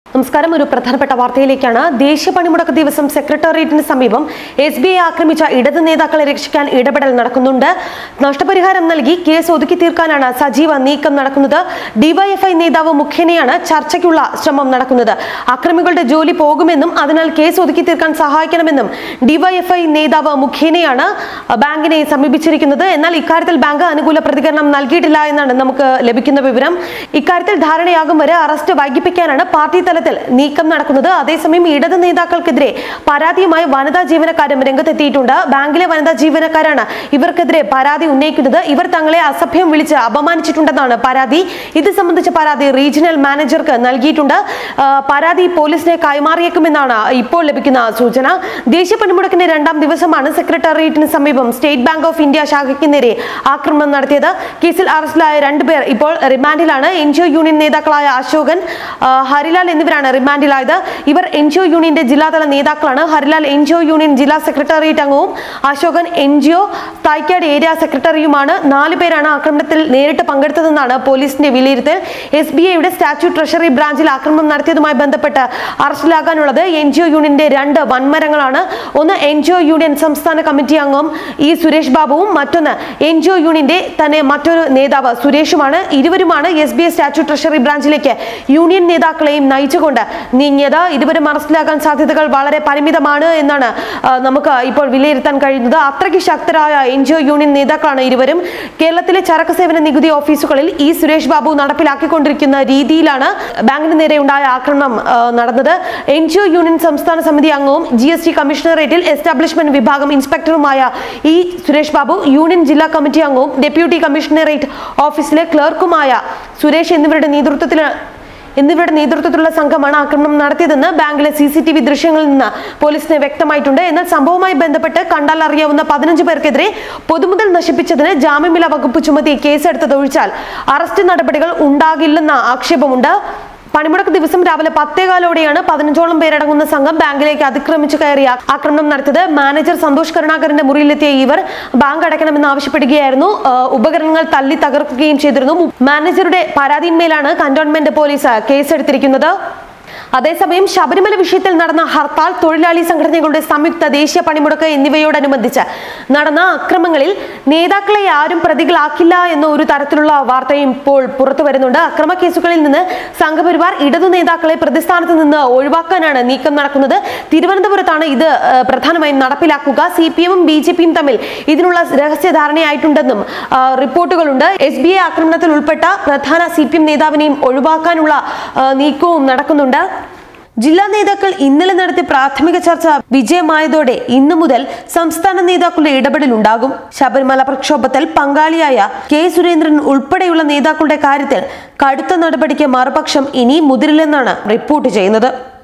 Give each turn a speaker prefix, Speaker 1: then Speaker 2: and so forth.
Speaker 1: നമസ്കാരം ഒരു പ്രധാനപ്പെട്ട വാർത്തയിലേക്കാണ് ദേശീയ പണിമുടക്ക് ദിവസം സെക്രട്ടേറിയറ്റിന് സമീപം എസ് ബി ഐ ആക്രമിച്ച ഇടത് നേതാക്കളെ രക്ഷിക്കാൻ ഇടപെടൽ നടക്കുന്നുണ്ട് നഷ്ടപരിഹാരം നൽകി കേസ് ഒതുക്കി തീർക്കാനാണ് സജീവ നീക്കം നടക്കുന്നത് ഡിവൈഎഫ്ഐ നേതാവ് മുഖേനയാണ് ചർച്ചയ്ക്കുള്ള ശ്രമം നടക്കുന്നത് അക്രമികളുടെ ജോലി പോകുമെന്നും അതിനാൽ കേസ് ഒതുക്കി തീർക്കാൻ സഹായിക്കണമെന്നും ഡിവൈഎഫ്ഐ നേതാവ് മുഖേനയാണ് ബാങ്കിനെ സമീപിച്ചിരിക്കുന്നത് എന്നാൽ ഇക്കാര്യത്തിൽ ബാങ്ക് അനുകൂല പ്രതികരണം നൽകിയിട്ടില്ല എന്നാണ് നമുക്ക് ലഭിക്കുന്ന വിവരം ഇക്കാര്യത്തിൽ ധാരണയാകും വരെ അറസ്റ്റ് വൈകിപ്പിക്കാനാണ് പാർട്ടി തലത്തിൽ നീക്കം നടക്കുന്നത് അതേസമയം ഇടത് നേതാക്കൾക്കെതിരെ പരാതിയുമായി വനിതാ ജീവനക്കാരും രംഗത്തെത്തിയിട്ടുണ്ട് ബാങ്കിലെ വനിതാ ജീവനക്കാരാണ് ഇവർക്കെതിരെ പരാതി ഉന്നയിക്കുന്നത് ഇവർ തങ്ങളെ അസഭ്യം വിളിച്ച് അപമാനിച്ചിട്ടുണ്ടെന്നാണ് പരാതി ഇത് സംബന്ധിച്ച പരാതി റീജിയണൽ മാനേജർക്ക് നൽകിയിട്ടുണ്ട് ആ, പരാതി പോലീസിനെ കൈമാറിയേക്കുമെന്നാണ് ഇപ്പോൾ ലഭിക്കുന്ന സൂചന ദേശീയ പണിമുടക്കിന്റെ രണ്ടാം ദിവസമാണ് സെക്രട്ടേറിയറ്റിന് സമീപം സ്റ്റേറ്റ് ബാങ്ക് ഓഫ് ഇന്ത്യ ശാഖയ്ക്ക് നേരെ ആക്രമണം നടത്തിയത് കേസിൽ അറസ്റ്റിലായ രണ്ടുപേർ ഇപ്പോൾ റിമാൻഡിലാണ് എൻ ജി ഒ യൂണിയൻ നേതാക്കളായ അശോകൻ ആ, ഹരിലാൽ എന്നിവരാണ് റിമാൻഡിലായത് ഇവർ എൻ ജി ഒ യൂണിയന്റെ ജില്ലാതല നേതാക്കളാണ് Harilal N G O union ജില്ലാ സെക്രട്ടേറിയറ്റ് അംഗവും Ashokan N G O Thycaud area സെക്രട്ടറിയുമാണ് നാല് പേരാണ് ആക്രമണത്തിൽ നേരിട്ട് പങ്കെടുത്തതെന്നാണ് പോലീസിന്റെ വിലയിരുത്തൽ എസ് ബി ഐയുടെ സ്റ്റാച്യു ട്രഷറി ബ്രാഞ്ചിൽ ആക്രമണം നടത്തിയതുമായി ബന്ധപ്പെട്ട് അറസ്റ്റിലാകാനുള്ളത് എൻ ജി ഒ യൂണിയന്റെ രണ്ട് വൻമരങ്ങളാണ് ഒന്ന് എൻ ജി ഒ യൂണിയൻ സംസ്ഥാന കമ്മിറ്റി അംഗം ഇ സുരേഷ് ബാബുവും മറ്റൊന്ന് എൻ ജി ഒ യൂണിയന്റെ തന്നെ മറ്റൊരു നേതാവ് സുരേഷുമാണ് ഇരുവരുമാണ് S B I statue treasury ബ്രാഞ്ചിലേക്ക് യൂണിയൻ നേതാക്കളെയും നയിച്ചുകൊണ്ട് നീങ്ങിയത് ഇരുവരും അറസ്റ്റിലാകാൻ സാധ്യതകൾ വളരെ പരിമിതമാണ് എന്നാണ് ആ, നമുക്ക് ഇപ്പോൾ വിലയിരുത്താൻ കഴിയുന്നത് അത്രയ്ക്ക് ശക്തരായ എൻ ജി ഒ യൂണിയൻ നേതാക്കളാണ് ഇരുവരും കേരളത്തിലെ ചരക്ക് സേവന നികുതി ഓഫീസുകളിൽ ഇ സുരേഷ് ബാബു നടപ്പിലാക്കിക്കൊണ്ടിരിക്കുന്ന രീതിയിലാണ് ബാങ്കിന് നേരെ ഉണ്ടായ ആക്രമണം ആ, നടന്നത് എൻ ജി ഒ യൂണിയൻ സംസ്ഥാന സമിതി അംഗവും ജി എസ് ടി കമ്മീഷണറേറ്റിൽ എസ്റ്റാബ്ലിഷ്മെന്റ് വിഭാഗം ഇൻസ്പെക്ടറുമായ ഇ സുരേഷ് ബാബു യൂണിയൻ ജില്ലാ കമ്മിറ്റി അംഗവും ഡെപ്യൂട്ടി കമ്മീഷണറേറ്റ് ഓഫീസിലെ ക്ലർക്കുമായ സുരേഷ് എന്നിവരുടെ നേതൃത്വത്തിൽ എന്നിവരുടെ നേതൃത്വത്തിലുള്ള സംഘമാണ് ആക്രമണം നടത്തിയതെന്ന് ബാങ്കിലെ സി സി ടി വി ദൃശ്യങ്ങളിൽ നിന്ന് പോലീസിന് വ്യക്തമായിട്ടുണ്ട് എന്നാൽ സംഭവവുമായി ബന്ധപ്പെട്ട് കണ്ടാൽ അറിയാവുന്ന പതിനഞ്ച് പേർക്കെതിരെ പൊതുമുതൽ നശിപ്പിച്ചതിന് ജാമ്യമില്ല വകുപ്പ് ചുമത്തി കേസെടുത്തതൊഴിച്ചാൽ അറസ്റ്റ് നടപടികൾ ഉണ്ടാകില്ലെന്ന ആക്ഷേപമുണ്ട് പണിമുടക്ക് ദിവസം രാവിലെ പത്തേകാലോടെയാണ് പതിനഞ്ചോളം പേരടങ്ങുന്ന സംഘം ബാങ്കിലേക്ക് അതിക്രമിച്ചു കയറി ആ- ആക്രമണം നടത്തിയത് മാനേജർ സന്തോഷ് കരുണാകരന്റെ മുറിയിലെത്തിയ ഇവർ ബാങ്ക് അടയ്ക്കണമെന്ന് ആവശ്യപ്പെടുകയായിരുന്നു ആ, ഉപകരണങ്ങൾ തല്ലി തകർക്കുകയും ചെയ്തിരുന്നു മാനേജറുടെ പരാതിന്മേലാണ് കന്റോൺമെന്റ് പോലീസ് കേസെടുത്തിരിക്കുന്നത് അതേസമയം ശബരിമല വിഷയത്തിൽ നടന്ന ഹർത്താൽ തൊഴിലാളി സംഘടനകളുടെ സംയുക്ത ദേശീയ പണിമുടക്ക് എന്നിവയോടനുബന്ധിച്ച് നടന്ന അക്രമങ്ങളിൽ നേതാക്കളെ ആരും പ്രതികളാക്കില്ല എന്ന ഒരു തരത്തിലുള്ള വാർത്തയും ഇപ്പോൾ പുറത്തു വരുന്നുണ്ട് അക്രമ കേസുകളിൽ നിന്ന് സംഘപരിവാർ ഇടതു നേതാക്കളെ പ്രതിസ്ഥാനത്ത് നിന്ന് ഒഴിവാക്കാനാണ് നീക്കം നടക്കുന്നത് തിരുവനന്തപുരത്താണ് ഇത് ആ, പ്രധാനമായും നടപ്പിലാക്കുക സി പി എമ്മും ബി ജെ പിയും തമ്മിൽ ഇതിനുള്ള രഹസ്യ ധാരണയായിട്ടുണ്ടെന്നും ആ, റിപ്പോർട്ടുകളുണ്ട് എസ് ബി ഐ ആക്രമണത്തിൽ ഉൾപ്പെട്ട പ്രധാന സി പി എം നേതാവിനെയും ഒഴിവാക്കാനുള്ള ആ, നീക്കവും നടക്കുന്നുണ്ട് ജില്ലാ നേതാക്കൾ ഇന്നലെ നടത്തിയ പ്രാഥമിക ചർച്ച വിജയമായതോടെ ഇന്നു മുതൽ സംസ്ഥാന നേതാക്കളുടെ ഇടപെടൽ ഉണ്ടാകും ശബരിമല പ്രക്ഷോഭത്തിൽ പങ്കാളിയായ കെ സുരേന്ദ്രൻ ഉൾപ്പെടെയുള്ള നേതാക്കളുടെ കാര്യത്തിൽ കടുത്ത നടപടിക്ക് മറുപക്ഷം ഇനി മുതിരില്ലെന്നാണ് റിപ്പോർട്ട് ചെയ്യുന്നത്